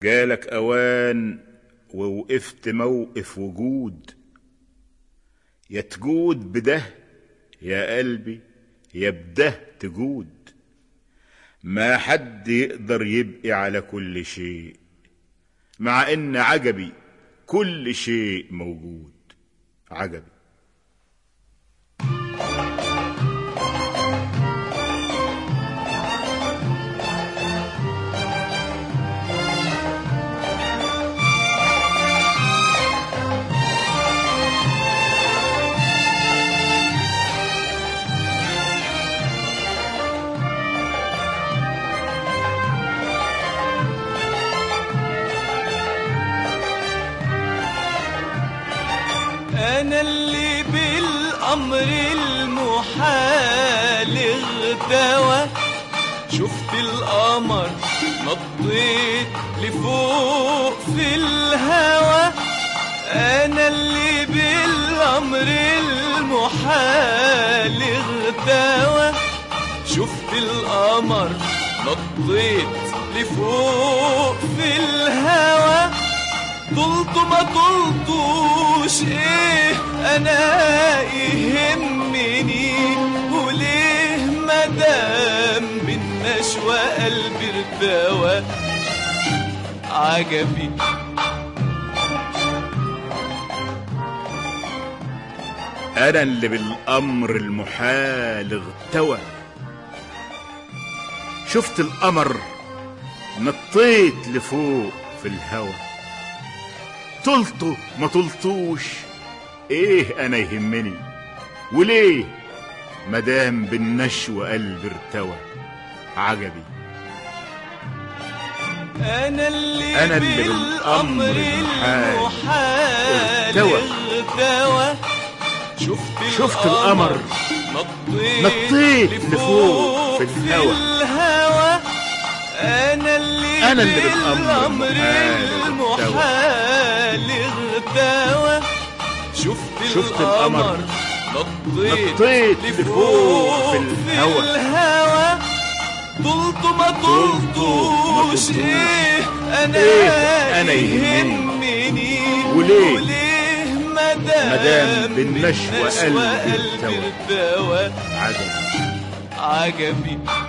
جالك اوان ووقفت موقف وجود يا تجود بده يا قلبي يا بده تجود ما حد يقدر يبقي على كل شيء مع ان عجبي كل شيء موجود عجبي انا اللي بالامر المحال اغتوى شفت القمر نطيت لفوق في الهوى انا اللي بالامر المحال اغتوى شفت القمر نطيت لفوق في الهوى طلت ما طلتوش ايه انا يهمني وليه مدام بالنشوى قلبي ارتوى عجبي انا اللي بالامر المحال اغتوى شفت القمر نطيت لفوق في الهوى طلته ما طلتوش ايه انا يهمني وليه مدام بالنشوى قلبي ارتوى عجبي انا اللي, أنا اللي بالامر بالأمر المحال المحال ارتوى. اغتوى شفت, شفت القمر نطيت, نطيت لفوق في الهوى. الهوى انا اللي أنا اللي بالأمر بالأمر المحال المحال اغتوى شفت, شفت القمر نطيت, نطيت لفوق في الهوى. الهوى طلت ما طلتوش طلتوش. ايه انا إيه أنا يهمني. يهمني وليه؟ وليه مدام مدام بالنشوى قلبي قلبي ارتوى. ارتوى عجبي عجبي